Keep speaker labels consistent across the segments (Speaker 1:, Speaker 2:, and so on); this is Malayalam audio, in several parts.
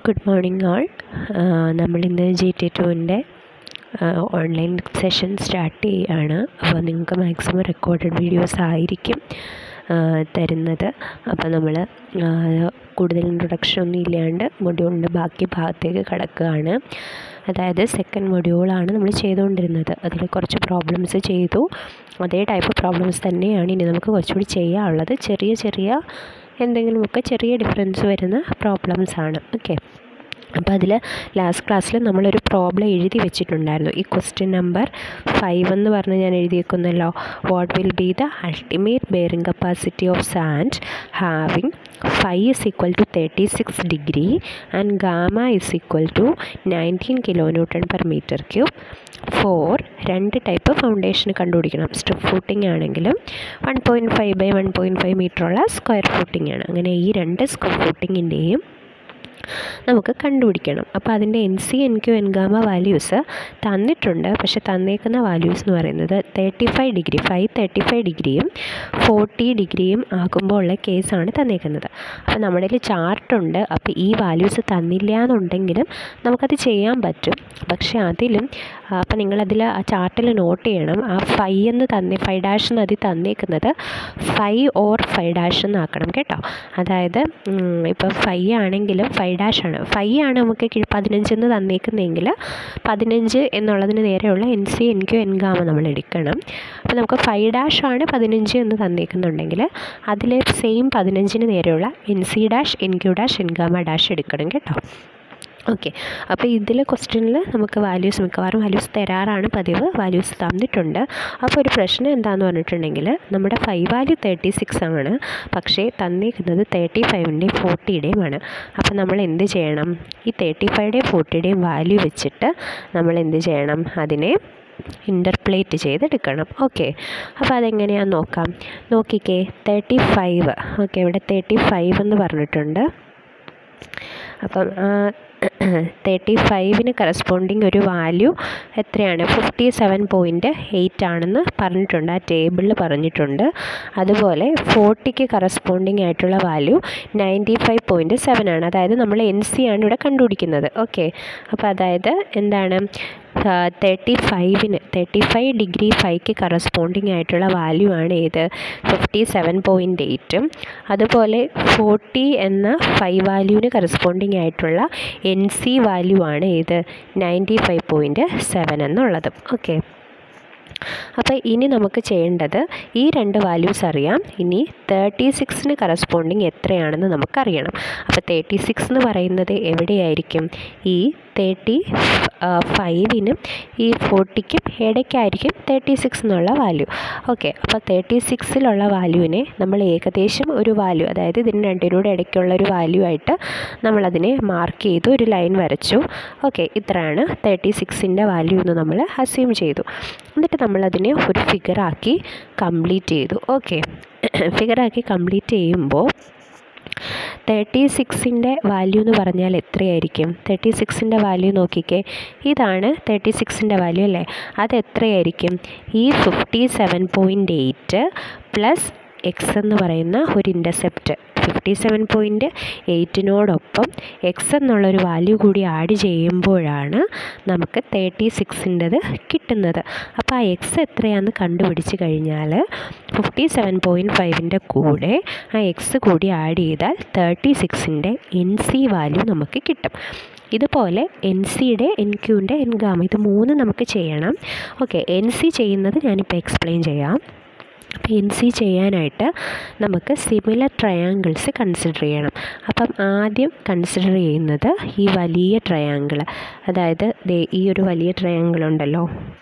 Speaker 1: ഗുഡ് മോർണിംഗ് ആൾ നമ്മളിന്ന് ജി ടി ടുവിൻ്റെ ഓൺലൈൻ സെഷൻ സ്റ്റാർട്ട് ചെയ്യുകയാണ് അപ്പോൾ നിങ്ങൾക്ക് മാക്സിമം റെക്കോർഡഡ് വീഡിയോസ് ആയിരിക്കും തരുന്നത് അപ്പോൾ നമ്മൾ കൂടുതൽ ഇൻട്രൊഡക്ഷൻ ഒന്നും ഇല്ലാണ്ട് മൊഡ്യൂളിൻ്റെ ബാക്കി ഭാഗത്തേക്ക് കിടക്കുകയാണ് അതായത് സെക്കൻഡ് മൊഡ്യൂളാണ് നമ്മൾ ചെയ്തുകൊണ്ടിരുന്നത് അതിൽ കുറച്ച് പ്രോബ്ലംസ് ചെയ്തു അതേ ടൈപ്പ് പ്രോബ്ലംസ് തന്നെയാണ് ഇനി നമുക്ക് കുറച്ചുകൂടി ചെയ്യാനുള്ളത് ചെറിയ ചെറിയ എന്തെങ്കിലുമൊക്കെ ചെറിയ ഡിഫറൻസ് വരുന്ന പ്രോബ്ലംസ് ആണ് ഓക്കെ അപ്പോൾ അതിൽ ലാസ്റ്റ് ക്ലാസ്സിൽ നമ്മളൊരു പ്രോബ്ലം എഴുതി വെച്ചിട്ടുണ്ടായിരുന്നു ഈ ക്വസ്റ്റ്യൻ നമ്പർ ഫൈവ് എന്ന് പറഞ്ഞ് ഞാൻ എഴുതിയേക്കുന്നല്ലോ what will be the ultimate bearing capacity of sand having five is equal to thirty six degree and gamma is equal to nineteen kilo newton per metre cube for രണ്ട് ടൈപ്പ് ഫൗണ്ടേഷൻ കണ്ടുപിടിക്കണം സ്ട്രിപ്പ് ഫൂട്ടിംഗ് ആണെങ്കിലും one point five by one point five മീറ്ററുള്ള സ്ക്വയർ ഫൂട്ടിംഗ് ആണ് അങ്ങനെ ഈ രണ്ട് സ്ക്വയർ ഫൂട്ടിങ്ങിൻ്റെയും നമുക്ക് കണ്ടുപിടിക്കണം അപ്പോൾ അതിൻ്റെ N C N Q N gamma values തന്നിട്ടുണ്ട് പക്ഷേ തന്നേക്കുന്ന വാല്യൂസ് എന്ന് പറയുന്നത് thirty five degree five thirty five ഡിഗ്രിയും ഫോർട്ടി ഡിഗ്രിയും ആകുമ്പോൾ ഉള്ള കേസാണ് തന്നേക്കുന്നത് അപ്പോൾ നമ്മുടെ കയ്യിൽ ചാർട്ടുണ്ട് അപ്പോൾ ഈ വാല്യൂസ് തന്നില്ല എന്നുണ്ടെങ്കിലും നമുക്കത് ചെയ്യാൻ പറ്റും പക്ഷേ അതിലും അപ്പോൾ നിങ്ങളതിൽ ആ ചാർട്ടിൽ നോട്ട് ചെയ്യണം ആ ഫൈവ് എന്ന് തന്നെ ഫൈവ് ഡാഷ് എന്ന് അതിൽ തന്നേക്കുന്നത് ഫൈവ് ഓർ ഫൈവ് ഡാഷ് എന്നാക്കണം കേട്ടോ അതായത് ഇപ്പോൾ ഫൈവ് ആണെങ്കിലും ഫൈവ് ഡാഷ് ആണ് ഫൈവ് ആണ് നമുക്ക് പതിനഞ്ചെന്ന് തന്നേക്കുന്നതെങ്കിൽ പതിനഞ്ച് എന്നുള്ളതിന് നേരെയുള്ള N C N Q N gamma നമ്മൾ എടുക്കണം അപ്പോൾ നമുക്ക് ഫൈവ് ഡാഷ് ആണ് പതിനഞ്ച് എന്ന് തന്നേക്കുന്നുണ്ടെങ്കിൽ അതിലെ സെയിം പതിനഞ്ചിന് നേരെയുള്ള N C dash N Q dash N gamma dash എടുക്കണം കേട്ടോ ഓക്കെ അപ്പോൾ ഇതിൽ ക്വസ്റ്റ്യനിൽ നമുക്ക് വാല്യൂസ് മിക്കവാറും വാല്യൂസ് തരാറാണ് പതിവ് വാല്യൂസ് തന്നിട്ടുണ്ട് അപ്പോൾ ഒരു പ്രശ്നം എന്താണെന്ന് പറഞ്ഞിട്ടുണ്ടെങ്കിൽ നമ്മുടെ ഫൈവ് വാല്യൂ തേർട്ടി സിക്സ് ആണ് പക്ഷേ തന്നിരിക്കുന്നത് തേർട്ടി ഫൈവിൻ്റെയും ഫോർട്ടിയുടെയും ആണ് അപ്പോൾ നമ്മൾ എന്ത് ചെയ്യണം ഈ തേർട്ടി ഫൈവിൻ്റെയും ഫോർട്ടിയുടെയും വാല്യൂ വെച്ചിട്ട് നമ്മൾ എന്ത് ചെയ്യണം അതിനെ ഇൻ്റർപ്ലേറ്റ് ചെയ്തെടുക്കണം ഓക്കെ അപ്പോൾ അതെങ്ങനെയാണെന്ന് നോക്കാം നോക്കിക്കേ തേർട്ടി ഫൈവ് ഓക്കെ ഇവിടെ തേർട്ടി ഫൈവ് എന്ന് പറഞ്ഞിട്ടുണ്ട് അപ്പം തേർട്ടി ഫൈവിന് കറസ്പോണ്ടിങ് ഒരു വാല്യൂ എത്രയാണ് ഫിഫ്റ്റി സെവൻ പോയിൻറ്റ് എയ്റ്റ് ആണെന്ന് പറഞ്ഞിട്ടുണ്ട് ആ ടേബിളിൽ പറഞ്ഞിട്ടുണ്ട് അതുപോലെ ഫോർട്ടിക്ക് കറസ്പോണ്ടിങ് ആയിട്ടുള്ള value ninety five point seven ആണ് അതായത് നമ്മൾ എൻ സി ആണ് ഇവിടെ കണ്ടുപിടിക്കുന്നത് ഓക്കെ അപ്പോൾ അതായത് എന്താണ് തേർട്ടി ഫൈവിന് തേർട്ടി ഫൈവ് ഡിഗ്രി ഫൈവ്ക്ക് കറസ്പോണ്ടിങ് ആയിട്ടുള്ള വാല്യൂ ആണ് ഏത് ഫിഫ്റ്റി സെവൻ പോയിൻറ്റ് എയ്റ്റും അതുപോലെ ഫോർട്ടി എന്ന ഫൈവ് വാല്യൂവിന് കറസ്പോണ്ടിങ് ആയിട്ടുള്ള എൻ സി വാല്യൂ ആണ് ഏത് നയൻറ്റി ഫൈവ് പോയിൻറ്റ് സെവൻ എന്നുള്ളത് ഓക്കെ അപ്പോൾ ഇനി നമുക്ക് ചെയ്യേണ്ടത് ഈ രണ്ട് വാല്യൂസ് അറിയാം ഇനി തേർട്ടി സിക്സിന് കറസ്പോണ്ടിങ് എത്രയാണെന്ന് നമുക്കറിയണം അപ്പോൾ തേർട്ടി സിക്സ് എന്ന് പറയുന്നത് എവിടെയായിരിക്കും ഈ തേർട്ടി ഫൈവിനും ഈ ഫോർട്ടിക്കും ഇടയ്ക്കായിരിക്കും തേർട്ടി സിക്സ് എന്നുള്ള വാല്യൂ ഓക്കെ അപ്പോൾ തേർട്ടി സിക്സിലുള്ള വാല്യൂവിനെ നമ്മൾ ഏകദേശം ഒരു വാല്യൂ അതായത് ഇതിന് രണ്ടിനൂടെ ഇടയ്ക്കുള്ള ഒരു വാല്യൂ ആയിട്ട് നമ്മളതിനെ മാർക്ക് ചെയ്തു ഒരു ലൈൻ വരച്ചു ഓക്കെ ഇത്രയാണ് തേർട്ടി സിക്സിൻ്റെ വാല്യൂ എന്ന് നമ്മൾ അസ്യൂം ചെയ്തു എന്നിട്ട് നമ്മളതിനെ ഒരു ഫിഗറാക്കി കംപ്ലീറ്റ് ചെയ്തു ഓക്കെ ഫിഗറാക്കി കംപ്ലീറ്റ് ചെയ്യുമ്പോൾ തേർട്ടി സിക്സിൻ്റെ വാല്യൂ എന്ന് പറഞ്ഞാൽ എത്രയായിരിക്കും തേർട്ടി സിക്സിൻ്റെ വാല്യൂ നോക്കിക്കേ ഇതാണ് തേർട്ടി സിക്സിൻ്റെ വാല്യൂ അല്ലേ അത് എത്രയായിരിക്കും ഈ fifty seven point eight plus X എന്ന് പറയുന്ന ഒരു ഇൻ്റർസെപ്റ്റ് ഫിഫ്റ്റി സെവൻ പോയിൻറ്റ് എയ്റ്റിനോടൊപ്പം എക്സ് എന്നുള്ളൊരു വാല്യൂ കൂടി ആഡ് ചെയ്യുമ്പോഴാണ് നമുക്ക് തേർട്ടി സിക്സിൻ്റെത് കിട്ടുന്നത് അപ്പോൾ ആ എക്സ് എത്രയാണെന്ന് കണ്ടുപിടിച്ച് കഴിഞ്ഞാൽ ഫിഫ്റ്റി സെവൻ പോയിൻറ്റ് ഫൈവിൻ്റെ കൂടെ ആ എക്സ് കൂടി ആഡ് ചെയ്താൽ തേർട്ടി സിക്സിൻ്റെ എൻ സി വാല്യൂ നമുക്ക് കിട്ടും ഇതുപോലെ എൻ സിയുടെ എൻ ക്യൂൻ്റെ എൻ ഗാമ ഇത് മൂന്ന് നമുക്ക് ചെയ്യണം ഓക്കെ എൻ സി ചെയ്യുന്നത് ഞാനിപ്പോൾ എക്സ്പ്ലെയിൻ ചെയ്യാം അപ്പോൾ എൻ സി ചെയ്യാനായിട്ട് നമുക്ക് സിമിലർ ട്രയാങ്കിൾസ് കൺസിഡർ ചെയ്യണം അപ്പം ആദ്യം കൺസിഡർ ചെയ്യുന്നത് ഈ വലിയ ട്രയാങ്കിൾ അതായത് ഈ ഒരു വലിയ ട്രയാങ്കിൾ ഉണ്ടല്ലോ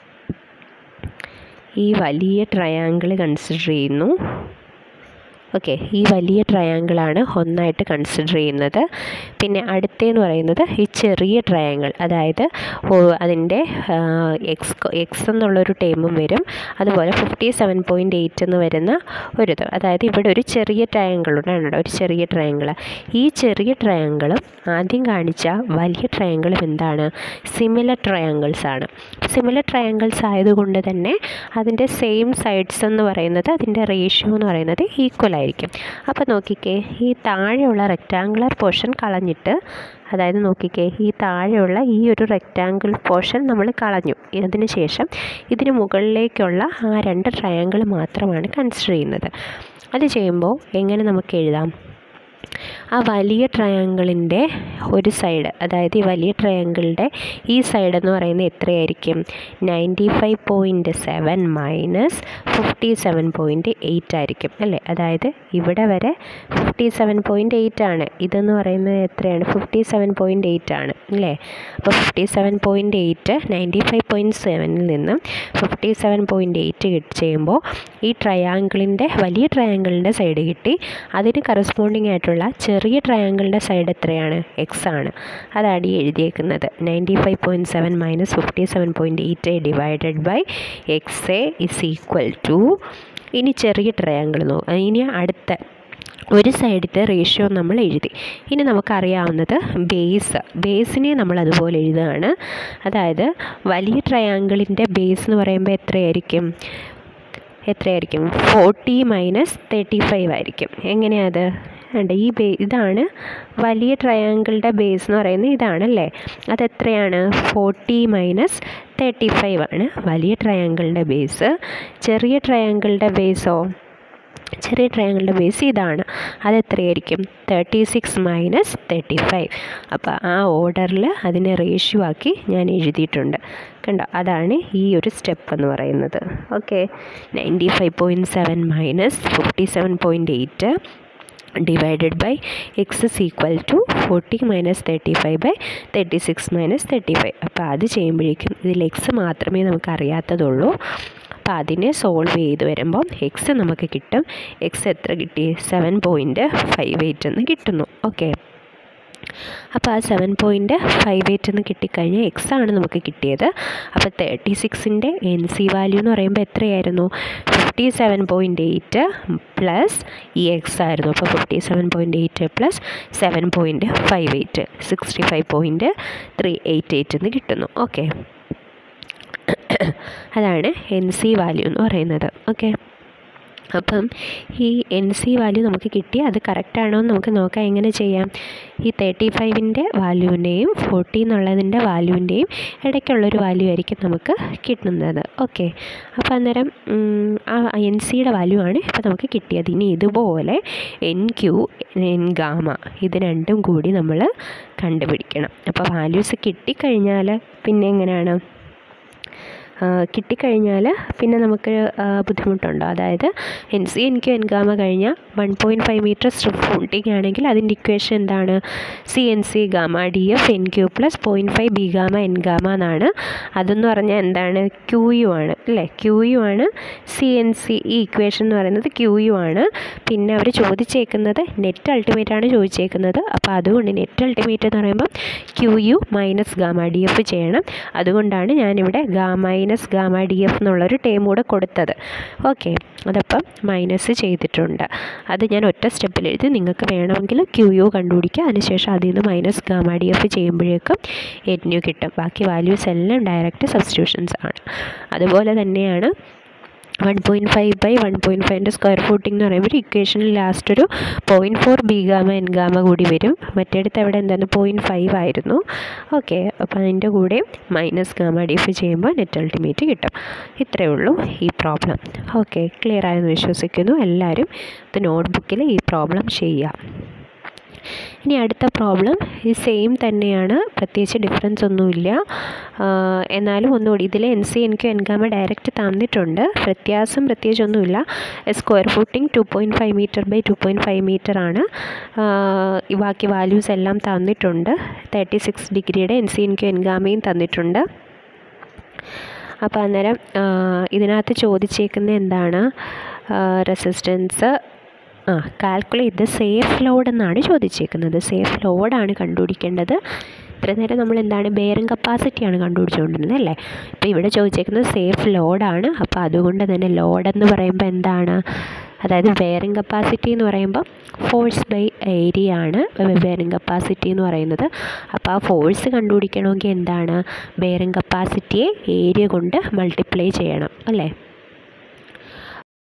Speaker 1: ഈ വലിയ ട്രയാങ്കിൾ കൺസിഡർ ചെയ്യുന്നു ഓക്കെ ഈ വലിയ ട്രയാങ്കിളാണ് ഒന്നായിട്ട് കൺസിഡർ ചെയ്യുന്നത് പിന്നെ അടുത്തതെന്ന് പറയുന്നത് ഈ ചെറിയ ട്രയാങ്കിൾ അതായത് അതിൻ്റെ എക്സ് എക്സ് എന്നുള്ളൊരു ടേമും വരും അതുപോലെ ഫിഫ്റ്റി സെവൻ പോയിൻറ്റ് എയ്റ്റ് എന്ന് വരുന്ന ഒരു ഇത് അതായത് ഇവിടെ ഒരു ചെറിയ ട്രയാങ്കിൾ ഉണ്ടാണ് ഒരു ചെറിയ ട്രയാങ്കിൾ ഈ ചെറിയ ട്രയാങ്കിളും ആദ്യം കാണിച്ച വലിയ ട്രയാങ്കിളും എന്താണ് സിമിലർ ട്രയാങ്കിൾസ് ആണ് സിമിലർ ട്രയാങ്കിൾസ് ആയതുകൊണ്ട് തന്നെ അതിൻ്റെ സെയിം സൈഡ്സ് എന്ന് പറയുന്നത് അതിൻ്റെ റേഷ്യോ എന്ന് പറയുന്നത് ഈക്വൽ ആയിരിക്കും ആയിരിക്കും അപ്പോൾ നോക്കിക്കേ ഈ താഴെയുള്ള റെക്റ്റാങ്കുലർ പോർഷൻ കളഞ്ഞിട്ട് അതായത് നോക്കിക്കേ ഈ താഴെയുള്ള ഈ ഒരു റെക്റ്റാങ്കിൾ പോർഷൻ നമ്മൾ കളഞ്ഞു അതിന് ശേഷം ഇതിന് മുകളിലേക്കുള്ള ആ രണ്ട് ട്രയാങ്കിൾ മാത്രമാണ് കൺസിഡർ ചെയ്യുന്നത് അത് ചെയ്യുമ്പോൾ എങ്ങനെ നമുക്ക് എഴുതാം ആ വലിയ ട്രയാങ്കിളിൻ്റെ ഒരു സൈഡ് അതായത് ഈ വലിയ ട്രയാങ്കിളിൻ്റെ ഈ സൈഡ് എന്ന് പറയുന്നത് എത്രയായിരിക്കും ninety five point seven minus fifty seven point eight ആയിരിക്കും അല്ലേ അതായത് ഇവിടെ വരെ ഫിഫ്റ്റി സെവൻ പോയിൻറ്റ് എയ്റ്റ് ആണ് ഇതെന്ന് പറയുന്നത് എത്രയാണ് ഫിഫ്റ്റി സെവൻ പോയിൻറ്റ് എയ്റ്റ് ആണ് അല്ലേ അപ്പോൾ fifty seven point eight ninety five point സെവനിൽ നിന്നും ഫിഫ്റ്റി സെവൻ പോയിൻറ്റ് എയ്റ്റ് കിട്ടി ചെയ്യുമ്പോൾ ഈ ട്രയാങ്കിളിൻ്റെ വലിയ ട്രയാങ്കിളിൻ്റെ സൈഡ് കിട്ടി അതിന് കറസ്പോണ്ടിങ് ആയിട്ടുള്ള ചെറിയ ട്രയാങ്കിളിൻ്റെ സൈഡ് എത്രയാണ് എക്സ് ആണ് അതാണ് ഈ എഴുതിയേക്കുന്നത് ninety five point seven minus fifty seven point eight divided by X A is equal to ഇനി ചെറിയ ട്രയാങ്കിൾ നോക്കാം ഇനി അടുത്ത ഒരു സൈഡിലത്തെ റേഷ്യോ നമ്മൾ എഴുതി ഇനി നമുക്കറിയാവുന്നത് ബേസ് ബേസിനെ നമ്മൾ അതുപോലെ എഴുതുകയാണ് അതായത് വലിയ ട്രയാങ്കിളിൻ്റെ ബേസ് എന്ന് പറയുമ്പോൾ എത്രയായിരിക്കും എത്രയായിരിക്കും ഫോർട്ടി മൈനസ് തേർട്ടി ഫൈവ് ആയിരിക്കും എങ്ങനെയാത് ഉണ്ട് ഈ ബേ ഇതാണ് വലിയ ട്രയാങ്കിളുടെ ബേസ് എന്ന് പറയുന്നത് ഇതാണല്ലേ അതെത്രയാണ് ഫോർട്ടി മൈനസ് തേർട്ടി ഫൈവ് ആണ് വലിയ ട്രയാങ്കിളുടെ ബേസ് ചെറിയ ട്രയാങ്കിളുടെ ബേസോ ചെറിയ ട്രയാങ്കിളുടെ ബേസ് ഇതാണ് അതെത്രയായിരിക്കും thirty six minus thirty five അപ്പോൾ ആ ഓർഡറിൽ അതിനെ റേഷ്യോ ആക്കി ഞാൻ എഴുതിയിട്ടുണ്ട് കണ്ടോ അതാണ് ഈ ഒരു സ്റ്റെപ്പ് എന്ന് പറയുന്നത് okay ninety five point seven minus fifty seven point eight divided by X is equal to forty minus thirty five by thirty six minus thirty five അപ്പോൾ അത് ചെയ്യുമ്പോഴേക്കും ഇതിൽ എക്സ് മാത്രമേ നമുക്ക് അറിയാത്തതുള്ളൂ അപ്പോൾ അതിനെ സോൾവ് ചെയ്ത് വരുമ്പം എക്സ് നമുക്ക് കിട്ടും എക്സ് എത്ര കിട്ടി സെവൻ പോയിൻറ്റ് ഫൈവ് എയ്റ്റ് എന്ന് കിട്ടുന്നു ഓക്കെ അപ്പോൾ ആ സെവൻ പോയിൻറ്റ് ഫൈവ് എയ്റ്റ് എന്ന് കിട്ടിക്കഴിഞ്ഞാൽ എക്സ് ആണ് നമുക്ക് കിട്ടിയത് അപ്പോൾ തേർട്ടി സിക്സിൻ്റെ എൻ സി വാല്യൂ എന്ന് പറയുമ്പോൾ എത്രയായിരുന്നു fifty seven point eight plus ഈ എക്സ് ആയിരുന്നു അപ്പോൾ fifty seven point eight plus seven point five eight sixty five point three eight eight എന്ന് കിട്ടുന്നു ഓക്കെ അതാണ് എൻ സി വാല്യൂ എന്ന് പറയുന്നത് ഓക്കെ അപ്പം ഈ എൻ സി വാല്യൂ നമുക്ക് കിട്ടി അത് കറക്റ്റ് ആണോ എന്ന് നമുക്ക് നോക്കാം എങ്ങനെ ചെയ്യാം ഈ തേർട്ടി ഫൈവിൻ്റെ വാല്യൂവിൻ്റെയും ഫോർട്ടി എന്നുള്ളതിൻ്റെ വാല്യൂവിൻ്റെയും ഇടയ്ക്കുള്ളൊരു വാല്യൂ ആയിരിക്കും നമുക്ക് കിട്ടുന്നത് ഓക്കെ അപ്പോൾ അന്നേരം ആ എൻ സിയുടെ വാല്യൂ ആണ് ഇപ്പോൾ നമുക്ക് കിട്ടിയത് ഇനി ഇതുപോലെ എൻ ക്യൂ എൻ ഗാമ ഇത് രണ്ടും കൂടി നമ്മൾ കണ്ടുപിടിക്കണം അപ്പോൾ വാല്യൂസ് കിട്ടിക്കഴിഞ്ഞാൽ പിന്നെ എങ്ങനെയാണ് കിട്ടിക്കഴിഞ്ഞാൽ പിന്നെ നമുക്ക് ബുദ്ധിമുട്ടുണ്ടോ അതായത് N C N Q N gamma കഴിഞ്ഞാൽ one point five meter strip footing ആണെങ്കിൽ അതിൻ്റെ ഇക്വേഷൻ എന്താണ് C N C gamma D F N Q plus point five B gamma N gamma എന്നാണ് അതെന്ന് പറഞ്ഞാൽ എന്താണ് ക്യു യു ആണ് അല്ലേ ക്യു യു ആണ് സി എൻ സി ഈ ഇക്വേഷൻ എന്ന് പറയുന്നത് ക്യു യു ആണ് പിന്നെ അവർ ചോദിച്ചേക്കുന്നത് നെറ്റ് അൾട്ടിമേറ്റ് ആണ് ചോദിച്ചേക്കുന്നത് അപ്പോൾ അതുകൊണ്ട് നെറ്റ് അൾട്ടിമേറ്റ് എന്ന് പറയുമ്പോൾ Q U minus gamma D F ചെയ്യണം അതുകൊണ്ടാണ് ഞാനിവിടെ gamma minus gamma D F എന്നുള്ളൊരു ടേം കൂടെ കൊടുത്തത് ഓക്കെ അതപ്പം മൈനസ് ചെയ്തിട്ടുണ്ട് അത് ഞാൻ ഒറ്റ സ്റ്റെപ്പിൽ എഴുതി നിങ്ങൾക്ക് വേണമെങ്കിൽ ക്യു യു കണ്ടുപിടിക്കുക അതിനുശേഷം അതിൽ നിന്ന് മൈനസ് ഗാമ ഡി എഫ് ചെയ്യുമ്പോഴേക്കും എൻ യു കിട്ടും ബാക്കി വാല്യൂസ് എല്ലാം ഡയറക്റ്റ് സബ്സ്റ്റിറ്റ്യൂഷൻസ് ആണ് അതുപോലെ തന്നെയാണ് one point five by one point ഫൈവിൻ്റെ സ്ക്വയർ ഫൂട്ടിംഗ് എന്ന് പറയുമ്പോൾ ഇക്വേഷനിൽ ലാസ്റ്റ് ഒരു point four B gamma N gamma കൂടി വരും മറ്റേടത്ത് അവിടെ എന്താണ് പോയിൻറ്റ് ഫൈവ് ആയിരുന്നു ഓക്കെ അപ്പോൾ അതിൻ്റെ കൂടെ മൈനസ് ഗാമ ഡി എഫ് ചെയ്യുമ്പോൾ നെറ്റ് അൾട്ടിമേറ്റ് കിട്ടും ഇത്രയേ ഉള്ളൂ ഈ പ്രോബ്ലം ഓക്കെ ക്ലിയർ ആയെന്ന് വിശ്വസിക്കുന്നു എല്ലാവരും ഇത് നോട്ട്ബുക്കിൽ ഈ പ്രോബ്ലം ചെയ്യുക ഇനി അടുത്ത പ്രോബ്ലം ഈ സെയിം തന്നെയാണ് പ്രത്യേകിച്ച് ഡിഫറൻസ് ഒന്നുമില്ല എന്നാലും ഒന്നുകൂടി ഇതിൽ എൻ സി എനിക്ക് എൻഗാമ ഡയറക്റ്റ് തന്നിട്ടുണ്ട് വ്യത്യാസം പ്രത്യേകിച്ചൊന്നുമില്ല square footing two point five meter by two point five meter ആണ് ബാക്കി വാല്യൂസ് എല്ലാം തന്നിട്ടുണ്ട് തേർട്ടി സിക്സ് ഡിഗ്രിയുടെ എൻ സി എനിക്ക് എൻഗാമയും തന്നിട്ടുണ്ട് അപ്പോൾ അന്നേരം ഇതിനകത്ത് ചോദിച്ചേക്കുന്ന എന്താണ് റെസിസ്റ്റൻസ് ആ കാൽക്കുലേറ്റ് ദ സേഫ് ലോഡ് എന്നാണ് ചോദിച്ചേക്കുന്നത് സേഫ് ലോഡാണ് കണ്ടുപിടിക്കേണ്ടത് ഇത്ര നേരം നമ്മൾ എന്താണ് ബെയറിംഗ് കപ്പാസിറ്റിയാണ് കണ്ടുപിടിച്ചുകൊണ്ടിരുന്നത് അല്ലേ ഇപ്പോൾ ഇവിടെ ചോദിച്ചേക്കുന്നത് സേഫ് ലോഡാണ് അപ്പോൾ അതുകൊണ്ട് തന്നെ ലോഡ് എന്ന് പറയുമ്പോൾ എന്താണ് അതായത് ബെയറിംഗ് കപ്പാസിറ്റി എന്ന് പറയുമ്പോൾ ഫോഴ്സ് ബൈ ഏരിയ ആണ് ബെയറിംഗ് കപ്പാസിറ്റി എന്ന് പറയുന്നത് അപ്പോൾ ആ ഫോഴ്സ് കണ്ടുപിടിക്കണമെങ്കിൽ എന്താണ് ബെയറിംഗ് കപ്പാസിറ്റിയെ ഏരിയ കൊണ്ട് മൾട്ടിപ്ലൈ ചെയ്യണം അല്ലേ